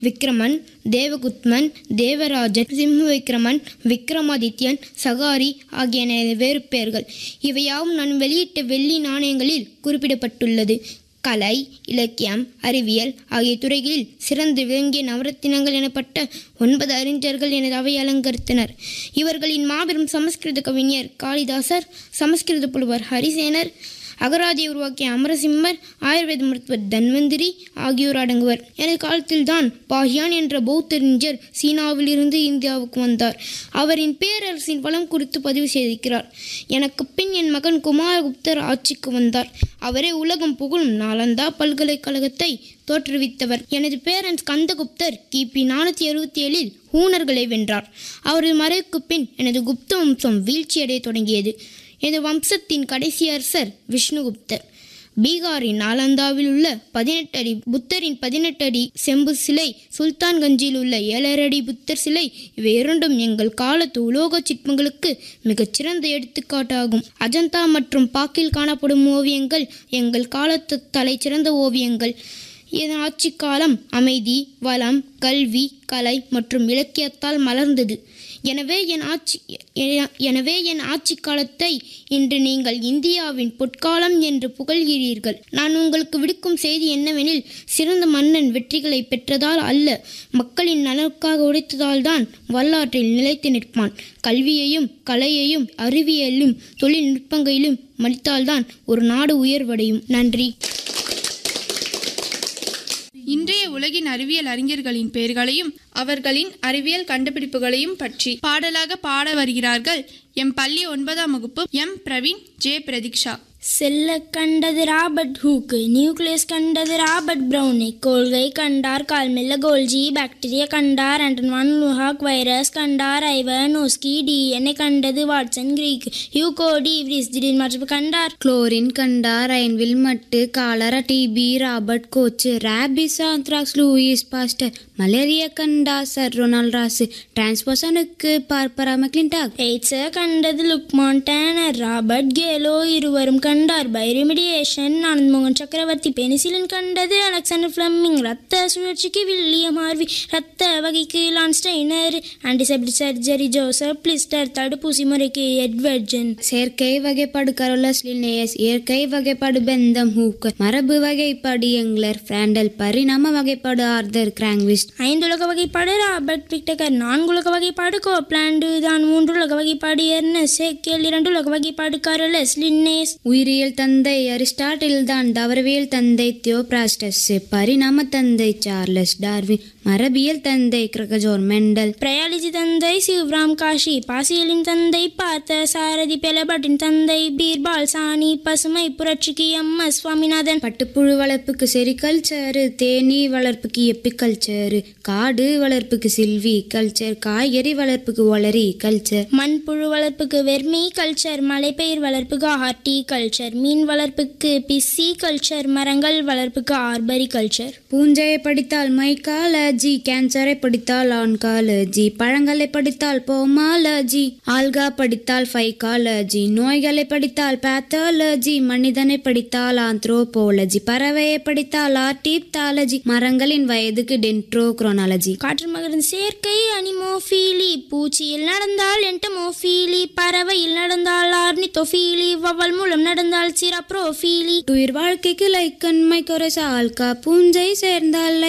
விக்ரமன் தேவகுத்மன் தேவராஜன் சிம்ம விக்ரமன் விக்ரமாதித்யன் சகாரி ஆகிய எனது வேறு பெயர்கள் இவையாவும் நான் வெளியிட்ட வெள்ளி நாணயங்களில் குறிப்பிடப்பட்டுள்ளது கலை இலக்கியம் அறிவியல் ஆகிய துறைகளில் சிறந்து விளங்கிய நவரத்தினங்கள் எனப்பட்ட ஒன்பது அறிஞர்கள் எனது அவை அலங்கரித்தனர் இவர்களின் மாபெரும் சமஸ்கிருத கவிஞர் காளிதாசர் சமஸ்கிருத புலவர் ஹரிசேனர் அகராதியை உருவாக்கிய அமரசிம்மர் ஆயுர்வேத மருத்துவர் தன்வந்திரி ஆகியோர் அடங்குவர் எனது காலத்தில்தான் பாஹ்யான் என்ற பௌத்த அறிஞர் சீனாவிலிருந்து இந்தியாவுக்கு வந்தார் அவரின் பேரரசின் வளம் குறித்து பதிவு செய்திருக்கிறார் எனக்கு பின் என் மகன் குமாரகுப்தர் ஆட்சிக்கு வந்தார் அவரே உலகம் புகழும் நாலந்தா பல்கலைக்கழகத்தை தோற்றுவித்தவர் எனது பேரன் ஸ்கந்தகுப்தர் கிபி நானூற்றி அறுபத்தி ஏழில் ஹூனர்களை வென்றார் அவரது மறைவுக்கு பின் எனது குப்த வம்சம் வீழ்ச்சியடைய தொடங்கியது எனது வம்சத்தின் கடைசி அரசர் விஷ்ணுகுப்தர் பீகாரின் நாலந்தாவில் உள்ள பதினெட்டு அடி புத்தரின் பதினெட்டு அடி செம்பு சிலை சுல்தான்கஞ்சில் உள்ள ஏழரை அடி புத்தர் சிலை இவை இரண்டும் எங்கள் காலத்து உலோக சிற்பங்களுக்கு மிகச்சிறந்த எடுத்துக்காட்டாகும் அஜந்தா மற்றும் பாக்கில் காணப்படும் ஓவியங்கள் எங்கள் காலத்து தலைச்சிறந்த ஓவியங்கள் என் ஆட்சி காலம் அமைதி வளம் கல்வி கலை மற்றும் இலக்கியத்தால் மலர்ந்தது எனவே என் ஆட்சி எ- எனவே என் ஆட்சி காலத்தை இன்று நீங்கள் இந்தியாவின் பொற்காலம் என்று புகழ்கிறீர்கள் நான் உங்களுக்கு விடுக்கும் செய்தி என்னவெனில் சிறந்த மன்னன் வெற்றிகளை பெற்றதால் அல்ல மக்களின் நலனுக்காக உழைத்ததால் தான் வரலாற்றில் நிலைத்து நிற்பான் கல்வியையும் கலையையும் அறிவியலும் தொழில்நுட்பங்களிலும் மதித்தால்தான் ஒரு நாடு உயர்வடையும் நன்றி இன்றைய உலகின் அறிவியல் அறிஞர்களின் பெயர்களையும் அவர்களின் அறிவியல் கண்டுபிடிப்புகளையும் பற்றி பாடலாக பாட வருகிறார்கள் எம் பள்ளி ஒன்பதாம் வகுப்பு எம் பிரவீன் ஜே பிரதீக்ஷா செல்ல கண்டது ராபர்ட் ஹூக்கு நியூக்ளியஸ் கண்டது ராபர்ட் ப்ரௌனி கோள்கை கண்டார் கால்மெல்ல கோல்ஜி பாக்டீரியா கண்டார் ஆண்டன் வான் லுஹாக் வைரஸ் கண்டார் ஐவர் நோஸ்கி டிஎன்ஏ கண்டது வாட்சன் கிரீக் யூகோடி இவ்ரிஸ் திடீர் மாற்று கண்டார் குளோரின் கண்டார் அயன்வில் மட்டு cholera TB Robert Koch rabies anthrax Louis Pasteur malaria கண்டா சர் ரொனால்ட் ராசு டிரான்ஸ்போசனுக்கு பார்ப்பரா மெக்லின்டாக் எய்ட்ஸை கண்டது லுக் மாண்டேனர் ராபர்ட் கேலோ இருவரும் கண்டார் பைரிமிடியேஷன் ஆனந்த் மோகன் சக்கரவர்த்தி பெனிசிலின் கண்டது அலெக்சாண்டர் ஃப்ளமிங் ரத்த சுழற்சிக்கு வில்லியம் ஹார்வி ரத்த வகைக்கு Landsteiner antiseptic surgery Joseph Lister தடுப்பூசி முறைக்கு எட்வர்ட் ஜென் செயற்கை வகைப்பாடு கரோலஸ் லினேயஸ் இயற்கை வகைப்பாடு பெந்தம் ஹூக்கர் மரபு வகைப்பாடு எங்லர் பிராண்டல் பரிணாம வகைப்பாடு ஆர்தர் கிராங்விஸ்ட் ஐந்துலக வகைப்பாடு ராபர்ட் பிக்டகர் நான்குலக வகைப்பாடு கோப்லாண்டு தான் மூன்றுலக வகைப்பாடு எர்னஸ் சேக்கியல் இரண்டுலக வகைப்பாடு கரோலஸ் லின்னேஸ் உயிரியல் தந்தை அரிஸ்டாட்டில் தான் தவறவியல் தந்தை தியோபிராஸ்டஸ் பரிணாம தந்தை சார்லஸ் டார்வின் மரபியல் தந்தை கிரகஜோர் மெண்டல் பிரயாலிஜி தந்தை சிவராம் காஷி பாசியலின் தந்தை பார்த்த சாரதி பெலபட்டின் தந்தை பீர்பால் சாணி பசுமை புரட்சிக்கு எம் எஸ் சுவாமிநாதன் பட்டுப்புழு வளர்ப்புக்கு செரிகல்ச்சரு தேனீ வளர்ப்புக்கு எப்பிகல்ச்சரு காடு வளர்ப்புக்கு சில்வி கல்ச்சர் காய்கறி வளர்ப்புக்கு ஒளரி கல்ச்சர் மண்புழு வளர்ப்புக்கு வெர்மி கல்ச்சர் மலைப்பயிர் வளர்ப்புக்கு ஹார்டி கல்ச்சர் மீன் வளர்ப்புக்கு பிஸ்ஸி கல்ச்சர் மரங்கள் வளர்ப்புக்கு ஆர்பரி கல்ச்சர் பூஞ்சையை படித்தால் மைக்காலஜி கேன்சரை படித்தால் ஆன்காலஜி பழங்களை படித்தால் போமாலஜி ஆல்கா படித்தால் ஃபைக்காலஜி நோய்களை படித்தால் பேத்தாலஜி மனிதனை படித்தால் ஆந்த்ரோபோலஜி பறவையை படித்தால் ஆர்டிப்தாலஜி மரங்களின் வயதுக்கு டென்ட்ரோக்ரோனாலஜி காற்று மகரின் சேர்க்கை அனிமோஃபீலி பூச்சியில் நடந்தால் என்டமோஃபீலி பறவையில் நடந்தால் ஆர்னித்தோஃபீலி வவல் மூலம் நடந்தால் சிராப்ரோஃபீலி உயிர் வாழ்க்கைக்கு லைக்கன் மைக்கோரஸ் ஆல்கா பூஞ்சை சேர்ந்தால்